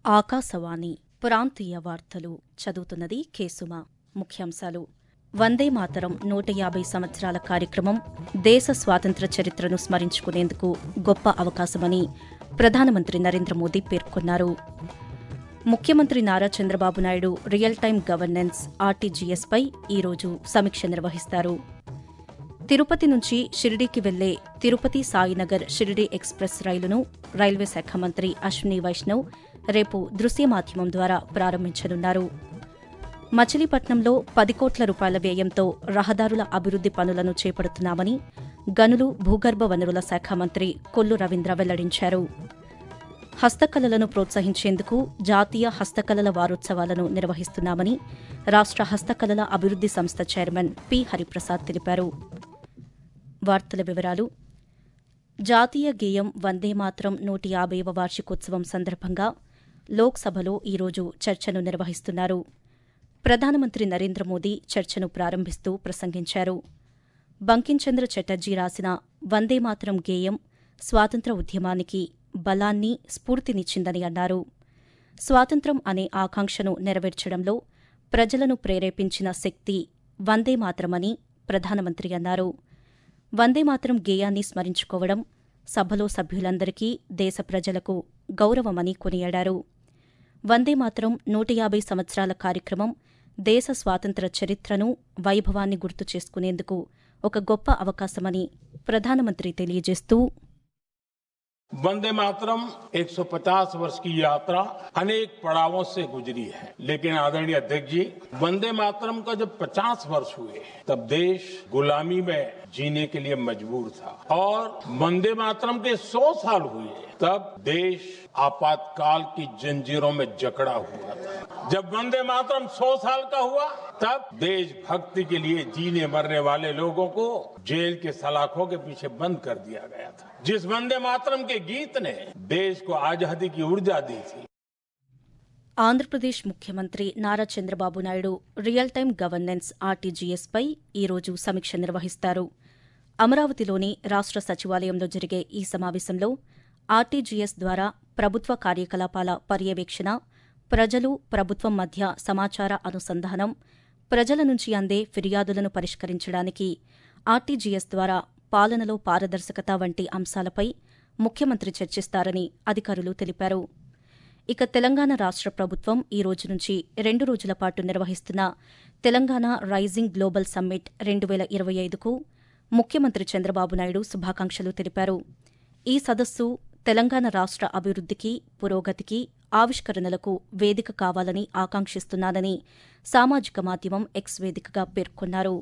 ఆకాశవాణి ప్రాంతీయ వార్తలు చదువుతున్నది కేసుమ ముఖ్యాంశాలు వందే మాతరం నూట యాభై సంవత్సరాల కార్యక్రమం దేశ స్వాతంత్ర్య చరిత్రను స్మరించుకునేందుకు గొప్ప అవకాశమని ప్రధానమంత్రి నరేంద్ర మోదీ పేర్కొన్నారు ముఖ్యమంత్రి Nara Chandrababu Naidu real time governance ఆర్టీజీఎస్పై ఈరోజు సమీక్ష నిర్వహిస్తారు తిరుపతి నుంచి షిరిడీకి వెళ్లే తిరుపతి సాయినగర్ షిరిడీ ఎక్స్ప్రెస్ రైలును రైల్వే శాఖ మంత్రి అశ్విని వైష్ణవ్ రేపు దృశ్య మాధ్యమం ద్వారా ప్రారంభించనున్నారు మచిలీపట్నంలో పది కోట్ల రూపాయల వ్యయంతో రహదారుల అభివృద్ది పనులను చేపడుతున్నామని గనులు భూగర్భ వనరుల శాఖ మంత్రి కొల్లు రవీంద్ర వెల్లడించారు హస్తకళలను ప్రోత్సహించేందుకు జాతీయ హస్తకళల వారోత్సవాలను నిర్వహిస్తున్నామని రాష్ట హస్తకళల అభివృద్ది సంస్థ చైర్మన్ పి హరిప్రసాద్ తెలిపారు వార్తల వివరాలు జాతీయ గేయం వందే మాత్రం నూట యాభైవ వార్షికోత్సవం సందర్భంగా లోక్సభలో ఈరోజు చర్చను నిర్వహిస్తున్నారు ప్రధానమంత్రి నరేంద్ర మోదీ చర్చను ప్రారంభిస్తూ ప్రసంగించారు బంకించంద్ర చటర్జీ రాసిన వందే మాతరం గేయం స్వాతంత్ర ఉద్యమానికి బలాన్ని స్ఫూర్తినిచ్చిందని అన్నారు స్వాతంత్రం అనే ఆకాంక్షను నెరవేర్చడంలో ప్రజలను ప్రేరేపించిన శక్తి వందే మాత్రమని ప్రధానమంత్రి అన్నారు వందేమాతరం గేయాన్ని స్మరించుకోవడం సభలో సభ్యులందరికీ దేశ ప్రజలకు గౌరవమని కొనియాడారు వందేమాతరం నూట యాభై సంవత్సరాల కార్యక్రమం దేశ స్వాతంత్ర చరిత్రను వైభవాన్ని గుర్తు చేసుకునేందుకు ఒక గొప్ప అవకాశమని ప్రధానమంత్రి తెలియజేస్తూ वंदे मातरम 150 वर्ष की यात्रा अनेक पड़ावों से गुजरी है लेकिन आदरणीय अध्यक्ष जी वंदे मातरम का जब 50 वर्ष हुए तब देश गुलामी में जीने के लिए मजबूर था और वंदे मातरम के 100 साल हुए तब देश आपातकाल की जंजीरों में जकड़ा हुआ था जब वंदे मातरम 100 साल का हुआ तब देशभक्ति के लिए जीने मरने वाले लोगों को जेल के सलाखों के पीछे बंद कर दिया गया था जिस वंदे मातरम के गीत ने देश को आजादी की ऊर्जा दी थी ఆంధ్రప్రదేశ్ ముఖ్యమంత్రి Nara Chandrababu Naidu real time governance ఆర్టీజీఎస్పై ఈరోజు సమీక్ష నిర్వహిస్తారు అమరావతిలోని రాష్ట సచివాలయంలో జరిగే ఈ సమావేశంలో ఆర్టీజీఎస్ ద్వారా ప్రభుత్వ కార్యకలాపాల పర్యవేక్షణ ప్రజలు ప్రభుత్వం మధ్య సమాచార అనుసంధానం ప్రజల నుంచి అందే ఫిర్యాదులను పరిష్కరించడానికి ఆర్టీజీఎస్ ద్వారా పాలనలో పారదర్శకత వంటి అంశాలపై ముఖ్యమంత్రి చర్చిస్తారని అధికారులు తెలిపారు ఇక తెలంగాణ రాష్ట ప్రభుత్వం ఈ రోజు నుంచి రెండు రోజుల పాటు నిర్వహిస్తున్న తెలంగాణ రైజింగ్ గ్లోబల్ సమ్మిట్ రెండు వేల ఇరవై ఐదుకు ముఖ్యమంత్రి చంద్రబాబు నాయుడు శుభాకాంక్షలు తెలిపారు ఈ సదస్సు తెలంగాణ రాష్ట అభివృద్దికి పురోగతికి ఆవిష్కరణలకు వేదిక కావాలని ఆకాంక్షిస్తున్నానని సామాజిక మాధ్యమం ఎక్స్ వేదికగా పేర్కొన్నారు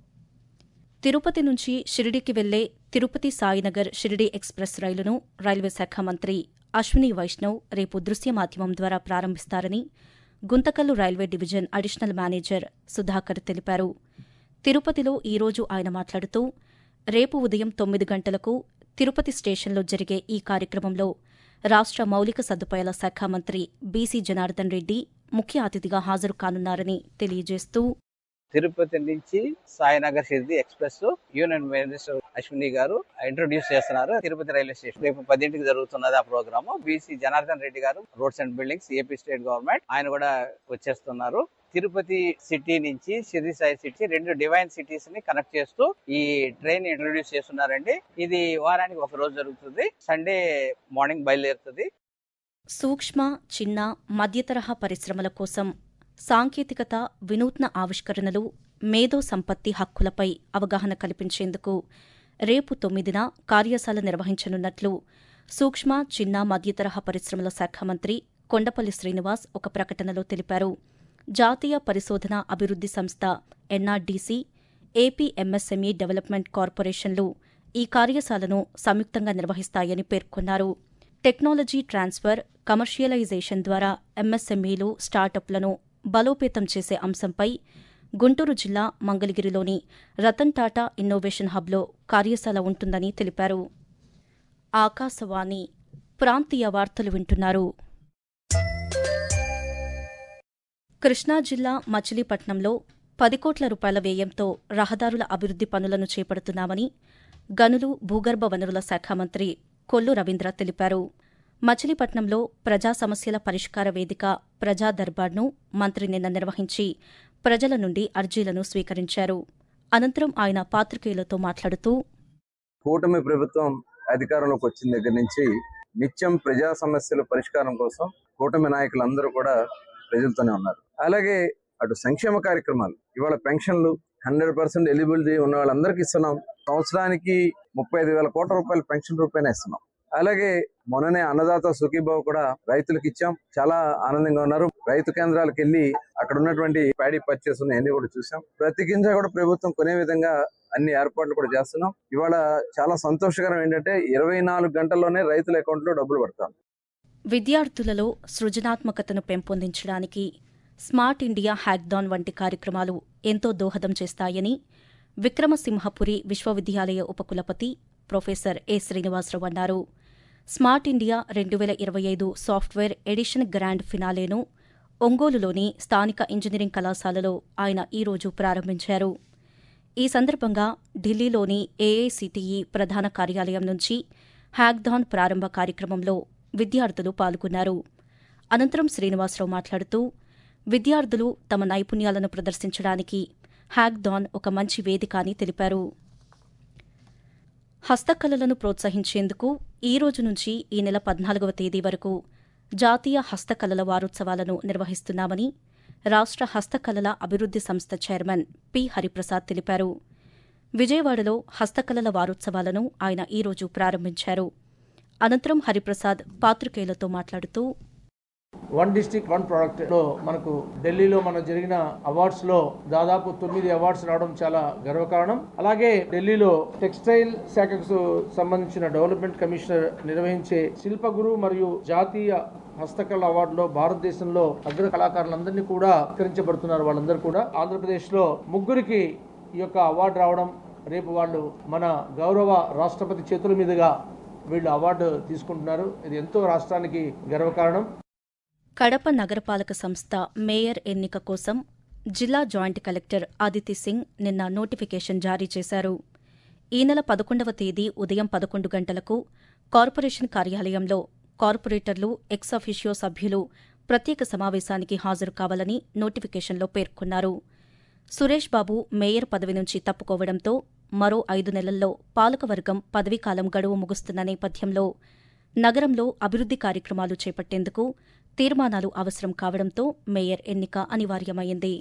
తిరుపతి నుంచి షిరిడీకి వెళ్లే తిరుపతి సాయినగర్ షిరిడీ ఎక్స్ప్రెస్ రైలును రైల్వే శాఖ మంత్రి అశ్విని వైష్ణవ్ రేపు దృశ్య మాధ్యమం ద్వారా ప్రారంభిస్తారని Guntakal railway division additional manager Sudhakar తెలిపారు తిరుపతిలో ఈ రోజు ఆయన మాట్లాడుతూ రేపు ఉదయం తొమ్మిది గంటలకు తిరుపతి స్టేషన్లో జరిగే ఈ కార్యక్రమంలో రాష్ట మౌలిక సదుపాయాల శాఖ మంత్రి బీసీ జనార్దన్ రెడ్డి ముఖ్య అతిథిగా హాజరు కానున్నారని తెలియజేస్తూ తిరుపతి నుంచి Sainagar Shirdi express union minister Ashwini గారు ఇంట్రొడ్యూస్ చేస్తున్నారు తిరుపతి రైల్వే స్టేషన్ రేపు పదింటికి జరుగుతున్నది ఆ ప్రోగ్రామ్ బీసీ జనార్దన్ రెడ్డి గారు roads and buildings AP state government ఆయన కూడా వచ్చేస్తున్నారు తిరుపతి సిటీ నుంచి షిర్ది సాయి సిటీ రెండు డివైన్ సిటీస్ ని కనెక్ట్ చేస్తూ ఈ ట్రైన్ ఇంట్రొడ్యూస్ చేస్తున్నారండి ఇది వారానికి ఒక రోజు జరుగుతుంది సండే మార్నింగ్ బయలుదేరుతుంది సూక్ష్మ చిన్న మధ్యతరహా పరిశ్రమల కోసం సాంకేతికత వినూత్న ఆవిష్కరణలు మేధో సంపత్తి హక్కులపై అవగాహన కల్పించేందుకు రేపు తొమ్మిదిన కార్యశాల నిర్వహించనున్నట్లు సూక్ష్మ చిన్న మధ్యతరహా పరిశ్రమల శాఖ మంత్రి కొండపల్లి శ్రీనివాస్ ఒక ప్రకటనలో తెలిపారు జాతీయ పరిశోధన అభివృద్ది సంస్థ ఎన్ఆర్డీసీ ఏపీ ఎంఎస్ఎంఈ డెవలప్మెంట్ కార్పొరేషన్లు ఈ కార్యశాలను సంయుక్తంగా నిర్వహిస్తాయని పేర్కొన్నారు టెక్నాలజీ ట్రాన్స్ఫర్ కమర్షియలైజేషన్ ద్వారా ఎంఎస్ఎంఈలు స్టార్టప్లను బలోపేతం చేసే అంశంపై గుంటూరు జిల్లా మంగళగిరిలోని రతన్ టాటా ఇన్నోవేషన్ హబ్లో కార్యశాల ఉంటుందని తెలిపారు ఆకాశవాణి ప్రాంతీయ వార్తలు వింటున్నారు కృష్ణా జిల్లా మచిలీపట్నంలో పది కోట్ల రూపాయల వ్యయంతో రహదారుల అభివృద్ది పనులను చేపడుతున్నామని గనులు భూగర్భ వనరుల శాఖ మంత్రి కొల్లు రవీంద్ర తెలిపారు మచిలీపట్నంలో ప్రజా సమస్యల పరిష్కార వేదిక ప్రజా దర్బార్ను మంత్రి నిన్న నిర్వహించి ప్రజల నుండి అర్జీలను స్వీకరించారు అనంతరం ఆయన పాత్రికేయులతో మాట్లాడుతూ కూటమి ప్రభుత్వం అధికారంలోకి వచ్చిన దగ్గర నుంచి నిత్యం ప్రజా సమస్యల పరిష్కారం కోసం కూటమి నాయకులందరూ కూడా ప్రజలతోనే ఉన్నారు అలాగే అటు సంక్షేమ కార్యక్రమాలు ఇవాళ పెన్షన్లు హండ్రెడ్ పర్సెంట్ ఎలిజిబిలిటీ ఉన్న వాళ్ళందరికీ ఇస్తున్నాం సంవత్సరానికి ముప్పై ఐదు వేల కోట్ల రూపాయల పెన్షన్ రూపాయన ఇస్తున్నాం అలాగే మొన్ననే అన్నదాత సుఖీభావ్ కూడా రైతులకు ఇచ్చాం చాలా ఆనందంగా ఉన్నారు రైతు కేంద్రాలకు వెళ్ళి అక్కడ ఉన్నటువంటి ప్యాడీ పర్చేస్ అన్ని కూడా చూసాం ప్రతి గింజ కూడా ప్రభుత్వం కొనే విధంగా అన్ని ఏర్పాట్లు కూడా చేస్తున్నాం ఇవాళ చాలా సంతోషకరం ఏంటంటే ఇరవై నాలుగు గంటల్లోనే రైతుల అకౌంట్ లో డబ్బులు పడతాం విద్యార్థులలో సృజనాత్మకతను పెంపొందించడానికి స్మార్ట్ ఇండియా హ్యాక్దాన్ వంటి కార్యక్రమాలు ఎంతో దోహదం చేస్తాయని విక్రమసింహపురి విశ్వవిద్యాలయ ఉపకులపతి ప్రొఫెసర్ ఏ శ్రీనివాసరావు అన్నారు స్మార్ట్ ఇండియా రెండు వేల ఇరవై ఐదు సాఫ్ట్వేర్ ఎడిషన్ గ్రాండ్ ఫినాలేను ఒంగోలులోని స్థానిక ఇంజనీరింగ్ కళాశాలలో ఆయన ఈరోజు ప్రారంభించారు ఈ సందర్భంగా ఢిల్లీలోని ఏఐసిటిఈ ప్రధాన కార్యాలయం నుంచి హ్యాక్థాన్ ప్రారంభ కార్యక్రమంలో విద్యార్థులు పాల్గొన్నారు అనంతరం శ్రీనివాసరావు మాట్లాడుతూ విద్యార్థులు తమ నైపుణ్యాలను ప్రదర్శించడానికి హ్యాక్థాన్ ఒక మంచి వేదిక అని తెలిపారు హస్తకళలను ప్రోత్సహించేందుకు ఈ రోజు నుంచి ఈ నెల పద్నాలుగవ తేదీ వరకు జాతీయ హస్తకళల వారోత్సవాలను నిర్వహిస్తున్నామని రాష్ట్ర హస్తకళల అభివృద్ది సంస్థ చైర్మన్ పి హరిప్రసాద్ తెలిపారు విజయవాడలో హస్తకళల వారోత్సవాలను ఆయన ఈరోజు ప్రారంభించారు అనంతరం హరిప్రసాద్ పాత్రికేయులతో మాట్లాడుతూ వన్ డిస్టిక్ వన్ ప్రోడక్ట్ లో మనకు ఢిల్లీలో మన జరిగిన అవార్డ్స్ లో దాదాపు తొమ్మిది అవార్డ్స్ రావడం చాలా గర్వకారణం అలాగే ఢిల్లీలో టెక్స్టైల్ శాఖకు సంబంధించిన డెవలప్మెంట్ కమిషనర్ నిర్వహించే శిల్పగురు మరియు జాతీయ హస్తకళ అవార్డులో భారతదేశంలో అగ్ర కళాకారులందరినీ కూడా సత్కరించబడుతున్నారు వాళ్ళందరూ కూడా ఆంధ్రప్రదేశ్ లో ముగ్గురికి ఈ యొక్క అవార్డు రావడం రేపు వాళ్ళు మన గౌరవ రాష్ట్రపతి చేతుల మీదుగా వీళ్ళు అవార్డు తీసుకుంటున్నారు ఇది ఎంతో రాష్ట్రానికి గర్వకారణం కడప నగరపాలక సంస్థ మేయర్ ఎన్నిక కోసం జిల్లా జాయింట్ కలెక్టర్ అదితి సింగ్ నిన్న నోటిఫికేషన్ జారీ చేశారు ఈ నెల పదకొండవ తేదీ ఉదయం పదకొండు గంటలకు కార్పొరేషన్ కార్యాలయంలో కార్పొరేటర్లు ఎక్సాఫిషియో సభ్యులు ప్రత్యేక సమావేశానికి హాజరు కావాలని నోటిఫికేషన్లో పేర్కొన్నారు సురేష్ బాబు మేయర్ పదవి నుంచి తప్పుకోవడంతో మరో ఐదు నెలల్లో పాలకవర్గం పదవీకాలం గడువు ముగుస్తున్న నేపథ్యంలో నగరంలో అభివృద్ది కార్యక్రమాలు చేపట్టేందుకు తీర్మానాలు అవసరం కావడంతో మేయర్ ఎన్నిక అనివార్యమైంది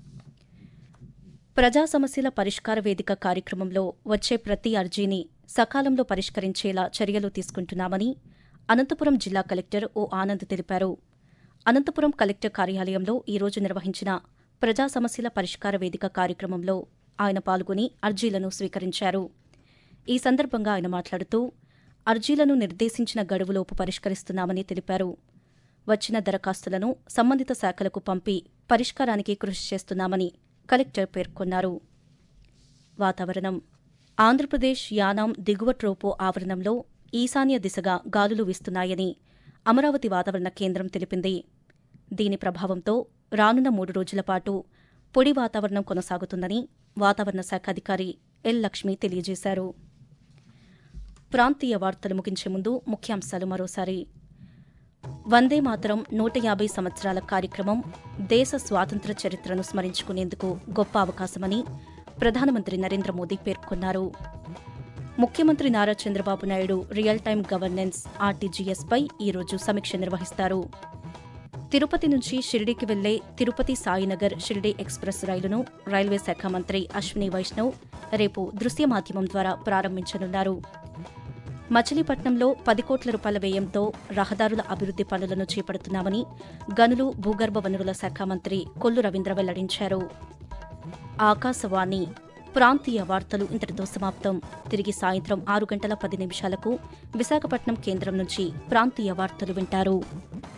ప్రజా సమస్యల పరిష్కార వేదిక కార్యక్రమంలో వచ్చే ప్రతి అర్జీని సకాలంలో పరిష్కరించేలా చర్యలు తీసుకుంటున్నామని అనంతపురం జిల్లా కలెక్టర్ ఓ ఆనంద్ తెలిపారు అనంతపురం కలెక్టర్ కార్యాలయంలో ఈరోజు నిర్వహించిన ప్రజా సమస్యల పరిష్కార వేదిక కార్యక్రమంలో ఆయన పాల్గొని అర్జీలను స్వీకరించారు ఈ సందర్భంగా ఆయన మాట్లాడుతూ అర్జీలను నిర్దేశించిన గడువులోపు పరిష్కరిస్తున్నామని తెలిపారు వచ్చిన దరఖాస్తులను సంబంధిత శాఖలకు పంపి పరిష్కారానికి కృషి చేస్తున్నామని కలెక్టర్ పేర్కొన్నారు వాతావరణం ఆంధ్రప్రదేశ్ యానాం దిగువ ట్రోపో ఆవరణంలో ఈశాన్య దిశగా గాలులు వీస్తున్నాయని అమరావతి వాతావరణ కేంద్రం తెలిపింది దీని ప్రభావంతో రానున్న మూడు రోజుల పాటు పొడి వాతావరణం కొనసాగుతుందని వాతావరణ శాఖ అధికారి ఎల్ లక్ష్మి తెలియజేశారు ప్రాంతీయ వార్తలు ముగించే ముందు ముఖ్యాంశాలు మరోసారి వందే మాతరం నూట యాభై సంవత్సరాల కార్యక్రమం దేశ స్వాతంత్ర చరిత్రను స్మరించుకునేందుకు గొప్ప అవకాశమని ప్రధానమంత్రి నరేంద్ర మోదీ పేర్కొన్నారు ముఖ్యమంత్రి Nara Chandrababu Naidu real time governance ఆర్టీజీఎస్పై ఈరోజు సమీక్ష నిర్వహిస్తారు తిరుపతి నుంచి షిరిడీకి వెళ్లే తిరుపతి సాయినగర్ షిరిడీ ఎక్స్ప్రెస్ రైలును రైల్వే శాఖ మంత్రి అశ్విని వైష్ణవ్ రేపు దృశ్య మాధ్యమం ద్వారా ప్రారంభించనున్నారు మచిలీపట్నంలో పది కోట్ల రూపాయల వ్యయంతో రహదారుల అభివృద్ది పనులను చేపడుతున్నామని గనులు భూగర్భ వనరుల శాఖ మంత్రి కొల్లు రవీంద్ర వెల్లడించారు ఆకాశవాణి ప్రాంతీయ వార్తలు ఇంతటితో సమాప్తం తిరిగి సాయంత్రం ఆరు గంటల పది నిమిషాలకు విశాఖపట్నం కేంద్రం నుంచి ప్రాంతీయ వార్తలు వింటారు